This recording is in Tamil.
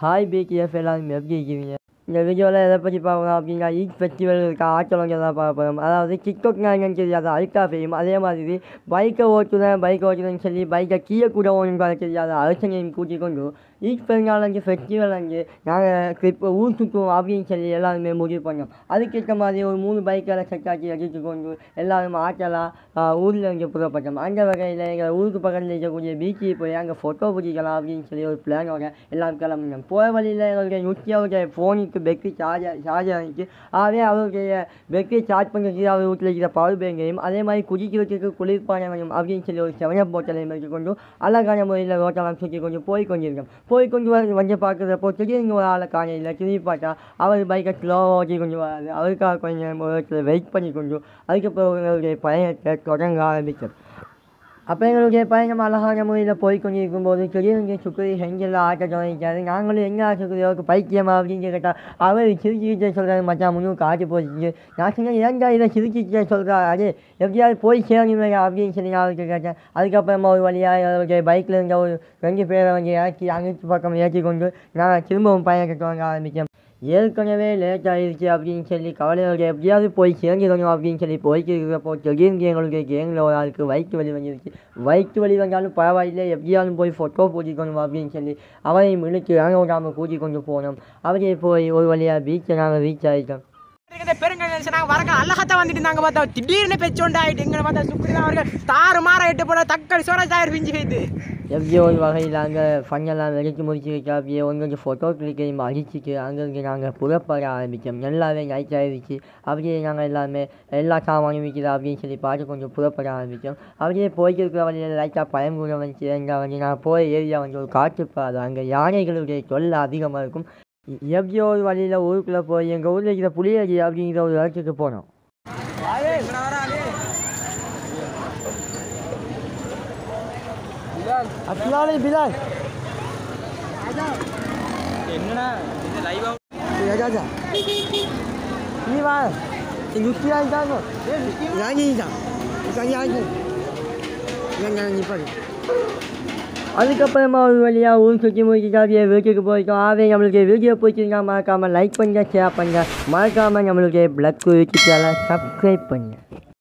ஹாய் பிகேஎஃப் எல்லாரும் எப்படி இருக்கீங்க இந்த வீடியோவில் எதை பற்றி பார்க்கலாம் அப்படின்னா ஈத் ஃபெஸ்டிவல் இருக்க ஆட்டோலங்க தான் பார்க்க போகிறோம் அதாவது டிக்டாக் என்னன்னு தெரியாது அழுக்கா ஃபெய்யும் அதே மாதிரி பைக்கை ஓட்டுறேன் பைக் ஓட்டுறேன்னு சொல்லி பைக்கை கீழே கூட ஓடுன்னு தெரியாது அரசனையும் கூட்டிக் கொண்டு ஈத் பெருநாள் அங்கே ஃபெஸ்டிவல் அங்கே நாங்கள் இப்போ ஊர் சுற்றுவோம் அப்படின்னு சொல்லி எல்லாருமே முடிவு பண்ணோம் அதுக்கேற்ற மாதிரி ஒரு மூணு பைக்கெல்லாம் செட் ஆக்கி எடுத்து கொண்டு எல்லாரும் ஆட்டலாம் ஊரில் இங்கே புறப்பட்டோம் அந்த வகையில் எங்கள் ஊருக்கு பக்கத்தில் இருக்கக்கூடிய பீச்சுக்கு போய் அங்கே ஃபோட்டோ பிடிக்கலாம் அப்படின்னு சொல்லி ஒரு பிளானோட எல்லாம் கிளம்பினோம் போகிற வழியில் எங்களுடைய நுத்தியாவுடைய ஃபோனுக்கு பெட்ரி சார்ஜர் சார்ஜர் இருந்துச்சு ஆகவே அவருடைய பெட்ரி சார்ஜ் பண்ணுறதுக்கு அவர் வீட்டில் இருக்கிற பவர் பேங்கையும் அதே மாதிரி குடிக்கிறதுக்கு குளிர்பானங்களையும் அப்படின்னு சொல்லி ஒரு செவனப் போட்டலையும் எடுத்துக்கொண்டு அழகான முறையில் ரோட்டெல்லாம் சுற்றி கொண்டு போய் கொண்டிருக்கோம் போய் கொண்டு வர வந்து பார்க்குறப்போ திடீர்னு ஒரு ஆளை காணையில் திரும்பி பார்த்தா அவர் பைக்கை ஸ்லோ ஓட்டி கொண்டு வராது அவருக்காக கொஞ்சம் ஒரு இடத்துல வெயிட் பண்ணி கொண்டு அதுக்கப்புறம் எங்களுடைய பயணத்தை தொடங்க ஆரம்பித்தோம் அப்போ எங்களுடைய பயணம் அழகான முறையில் போய் கொண்டிருக்கும் போது திடீர்னு சுக்குரி செஞ்சில் ஆட்ட தொடங்கிட்டாரு நாங்களும் எங்கே சுக்குரியோக்கு பைத்தியமா அப்படின்னு கேட்டால் அவர் சிரிச்சுக்கிட்டே சொல்கிறாரு மச்சான் முன்னு காட்டு போச்சு நான் சொன்னேன் ஏன்டா இதை சிரிச்சுக்கிட்டே சொல்கிறாரு எப்படியாவது போய் சேரணுமே அப்படின்னு சொல்லி நான் அவருக்கு கேட்டேன் அதுக்கப்புறமா ஒரு வழியாக அவருடைய பைக்கில் இருந்த ஒரு ரெண்டு பேரை வந்து இறக்கி அங்கிட்டு பக்கம் ஏற்றி கொண்டு நான் திரும்பவும் பயணத்தை தொடங்க ஆரம்பித்தேன் ஏற்கனவே லேட் ஆகிடுச்சு அப்படின்னு சொல்லி கவலையோட எப்படியாவது போய் சேர்ந்துடணும் அப்படின்னு சொல்லி போய்க்கு இருக்கிறப்போ திடீர்னு எங்களுடைய கேங்கில் ஒரு ஆளுக்கு வயிற்று வலி வந்துருச்சு வயிற்று வலி வந்தாலும் பரவாயில்லை எப்படியாவது போய் ஃபோட்டோ பூட்டிக்கணும் அப்படின்னு சொல்லி அவரையும் இழுத்து இறங்க விடாமல் கூட்டி கொண்டு போனோம் அவரே போய் ஒரு வழியாக பீச்சை நாங்கள் ரீச் ஆகிட்டோம் இந்த பெருங்கல் நாங்கள் வரக்க அழகாத்தான் வந்துட்டு இருந்தாங்க பார்த்தா திடீர்னு பெச்சோண்டு ஆயிட்டு எங்களை பார்த்தா சுக்ரிதான் அவர்கள் தாறு மாறாயிட்டு போல தக்காளி சோரா தாயர் பிஞ்சு போயிட்டு எப்படியோ ஒரு வகையில் அங்கே ஃபன்னெல்லாம் வெடித்து முடிச்சுக்கிட்டு அப்படியே உங்களுக்கு ஃபோட்டோ கிளிக்கையும் அடிச்சுட்டு அங்கேருந்து நாங்கள் புறப்பட ஆரம்பித்தோம் நல்லாவே நைட் ஆகிடுச்சு அப்படியே நாங்கள் எல்லாமே எல்லா சாமானும் விற்கிது அப்படின்னு சொல்லி பார்த்து கொஞ்சம் புறப்பட ஆரம்பித்தோம் அப்படியே போய்ட்டு இருக்கிற வழியில் லைட்டாக பயம் கூட வந்துச்சு எங்கே வந்து நாங்கள் போய் ஏரியா வந்து ஒரு காட்டுப்பாதை அங்கே யானைகளுடைய தொல்லை அதிகமாக இருக்கும் எப்படியோ ஒரு வழியில் ஊருக்குள்ளே போய் எங்கள் ஊரில் இருக்கிற புளியடி அப்படிங்கிற ஒரு இடத்துக்கு போனோம் அப்படியே பிலால் என்னடா இது லைவா ராஜா நீ வா நுத்தி ஆகிட்டாங்க ராஜிதான் ராஜி நீ பாரு அதுக்கப்புறமா ஒரு வழியாக ஊர் சுற்றி முடிச்சுட்டு அப்படியே வீட்டுக்கு போயிட்டோம் ஆவே நம்மளுக்கு வீடியோ பிடிச்சிருந்தா மறக்காமல் லைக் பண்ணுங்க ஷேர் பண்ணுங்க மறக்காமல் நம்மளுடைய பிளக் யூடியூப் சேனலை சப்ஸ்கிரைப் பண்ணுங்க